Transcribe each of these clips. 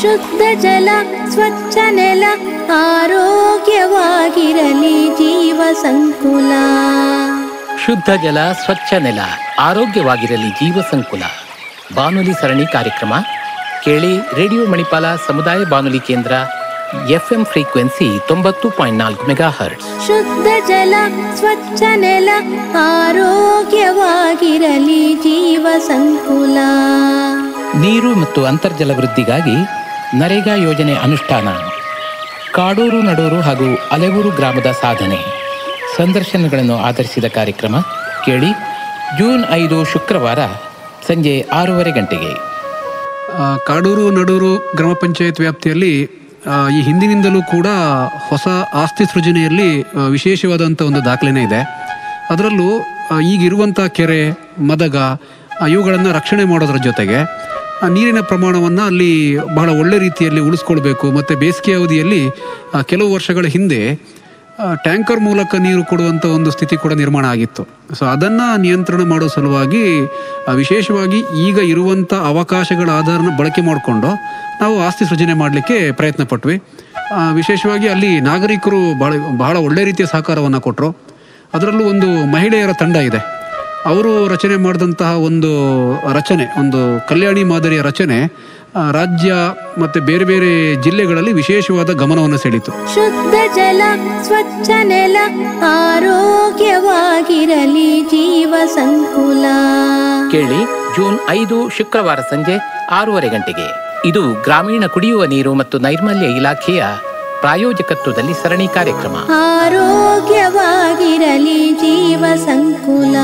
ಶುದ್ಧ ಜಲ ಸ್ವಚ್ಛ ನೆಲ ಆರೋಗ್ಯವಾಗಿರಲಿ ಜೀವ ಸಂಕುಲ ಶುದ್ಧ ಜಲ ಸ್ವಚ್ಛ ನೆಲ ಆರೋಗ್ಯವಾಗಿರಲಿ ಜೀವ ಸಂಕುಲ ಬಾನುಲಿ ಸರಣಿ ಕಾರ್ಯಕ್ರಮ ಕೇಳಿ ರೇಡಿಯೋ ಮಣಿಪಾಲ ಸಮುದಾಯ ಬಾನುಲಿ ಕೇಂದ್ರ ಎಫ್ಎಂ ಫ್ರೀಕ್ವೆನ್ಸಿ ತೊಂಬತ್ತು ಪಾಯಿಂಟ್ ನಾಲ್ಕು ಮೆಗಾ ಹರ್ಟ್ಸ್ ಶುದ್ಧ ಜಲ ಸ್ವಚ್ಛ ನೆಲ ಆರೋಗ್ಯವಾಗಿರಲಿ ಜೀವ ಸಂಕುಲ ನೀರು ಮತ್ತು ಅಂತರ್ಜಲ ವೃದ್ಧಿಗಾಗಿ ನರೇಗಾ ಯೋಜನೆ ಅನುಷ್ಠಾನ ಕಾಡೂರು ನಡೂರು ಹಾಗೂ ಅಲೆವೂರು ಗ್ರಾಮದ ಸಾಧನೆ ಸಂದರ್ಶನಗಳನ್ನು ಆಧರಿಸಿದ ಕಾರ್ಯಕ್ರಮ ಕೇಳಿ ಜೂನ್ ಐದು ಶುಕ್ರವಾರ ಸಂಜೆ ಆರೂವರೆ ಗಂಟೆಗೆ ಆ, ಕಾಡೂರು ನಡೂರು ಗ್ರಾಮ ಪಂಚಾಯತ್ ವ್ಯಾಪ್ತಿಯಲ್ಲಿ ಆ, ಈ ಹಿಂದಿನಿಂದಲೂ ಕೂಡ ಹೊಸ ಆಸ್ತಿ ಸೃಜನೆಯಲ್ಲಿ ಆ, ವಿಶೇಷವಾದಂಥ ಒಂದು ದಾಖಲೆನೇ ಇದೆ ಅದರಲ್ಲೂ ಆ, ಈಗಿರುವಂಥ ಕೆರೆ ಮದಗ ಆ, ಇವುಗಳನ್ನು ರಕ್ಷಣೆ ಮಾಡೋದ್ರ ಜೊತೆಗೆ ಆ, ನೀರಿನ ಪ್ರಮಾಣವನ್ನು ಅಲ್ಲಿ ಬಹಳ ಒಳ್ಳೆ ರೀತಿಯಲ್ಲಿ ಉಳಿಸ್ಕೊಳ್ಬೇಕು ಮತ್ತು ಬೇಸಿಗೆ ಅವಧಿಯಲ್ಲಿ ಆ, ಕೆಲವು ವರ್ಷಗಳ ಹಿಂದೆ ಆ, ಟ್ಯಾಂಕರ್ ಮೂಲಕ ನೀರು ಕೊಡುವಂಥ ಒಂದು ಸ್ಥಿತಿ ಕೂಡ ನಿರ್ಮಾಣ ಆಗಿತ್ತು ಸೊ ಅದನ್ನು ನಿಯಂತ್ರಣ ಮಾಡೋ ಸಲುವಾಗಿ ಆ, ವಿಶೇಷವಾಗಿ ಈಗ ಇರುವಂಥ ಅವಕಾಶಗಳ ಆಧಾರನ ಬಳಕೆ ಮಾಡಿಕೊಂಡು ನಾವು ಆಸ್ತಿ ಸೃಜನೆ ಮಾಡಲಿಕ್ಕೆ ಪ್ರಯತ್ನ ಪಟ್ವಿ ಆ, ವಿಶೇಷವಾಗಿ ಅಲ್ಲಿ ನಾಗರಿಕರು ಬಹಳ ಬಹಳ ಒಳ್ಳೆ ರೀತಿಯ ಸಹಕಾರವನ್ನು ಕೊಟ್ಟರು ಅದರಲ್ಲೂ ಒಂದು ಮಹಿಳೆಯರ ತಂಡ ಇದೆ ಅವರು ರಚನೆ ಮಾಡಿದಂತಹ ಒಂದು ರಚನೆ ಒಂದು ಕಲ್ಯಾಣಿ ಮಾದರಿಯ ರಚನೆ ಆ, ರಾಜ್ಯ ಮತ್ತು ಬೇರೆ ಬೇರೆ ಜಿಲ್ಲೆಗಳಲ್ಲಿ ವಿಶೇಷವಾದ ಗಮನವನ್ನು ಸೆಳೀತು ಶುದ್ಧ ಜಲ ಸ್ವಚ್ಛ ನೆಲ ಆರೋಗ್ಯವಾಗಿರಲಿ ಜೀವ ಸಂಕುಲ ಕೇಳಿ ಜೂನ್ ಐದು ಶುಕ್ರವಾರ ಸಂಜೆ ಆರೂವರೆ ಗಂಟೆಗೆ ಇದು ಗ್ರಾಮೀಣ ಕುಡಿಯುವ ನೀರು ಮತ್ತು ನೈರ್ಮಲ್ಯ ಇಲಾಖೆಯ ಪ್ರಾಯೋಜಕತ್ವದಲ್ಲಿ ಸರಣಿ ಕಾರ್ಯಕ್ರಮ ಆರೋಗ್ಯವಾಗಿರಲಿ ಜೀವ ಸಂಕುಲ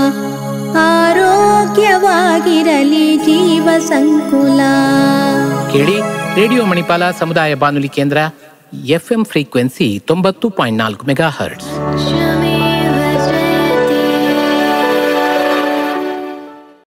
ಆರೋಗ್ಯವಾಗಿರಲಿ ಜೀವ ಸಂಕುಲ ಕೇಳಿ ರೇಡಿಯೋ ಮಣಿಪಾಲ ಸಮುದಾಯ ಬಾನುಲಿ ಕೇಂದ್ರ ಎಫ್ಎಂ ಫ್ರೀಕ್ವೆನ್ಸಿ ತೊಂಬತ್ತು ಪಾಯಿಂಟ್ ನಾಲ್ಕು ಮೆಗಾ ಹರ್ಟ್ಸ್ ಶುದ್ಧ